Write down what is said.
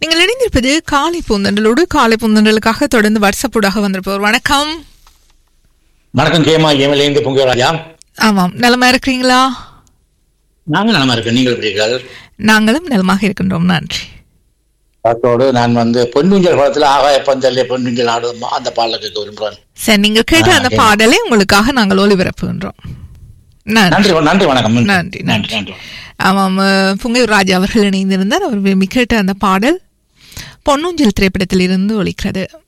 நீங்கள் இணைந்திருப்பது காலை பூந்தண்டலோடு காலை பூந்தண்டலுக்காக தொடர்ந்து வாட்ஸ்அப்பூடாக வந்திருப்பவர் வணக்கம் வணக்கம் கேமா ஏமலேந்து பொங்கராஜா ஆமாம் நலமா இருக்கிறீங்களா நாங்க நலமா இருக்கேன் நீங்கள் எப்படி இருக்கிறார்கள் நாங்களும் நலமாக இருக்கின்றோம் நன்றி அதோடு நான் வந்து பொன்னுஞ்சல் படத்துல ஆகாய பந்தல்ல பொன்னுஞ்சல் ஆடுமா அந்த பாடல கேட்க விரும்புறேன் சரி நீங்கள் கேட்ட அந்த ஆ, பாடலை உங்களுக்காக நாங்கள் ஒளிபரப்புகின்றோம் நன்றி நன்றி நன்றி வணக்கம் நன்றி, நன்றி. நன்றி ஆமாம் அஹ், புங்கையூர் ராஜா அவர்கள் இணைந்திருந்தார் அவர் விரும்பி கேட்ட அந்த பாடல் பொன்னூஞ்சல் திரைப்படத்தில் இருந்து ஒலிக்கிறது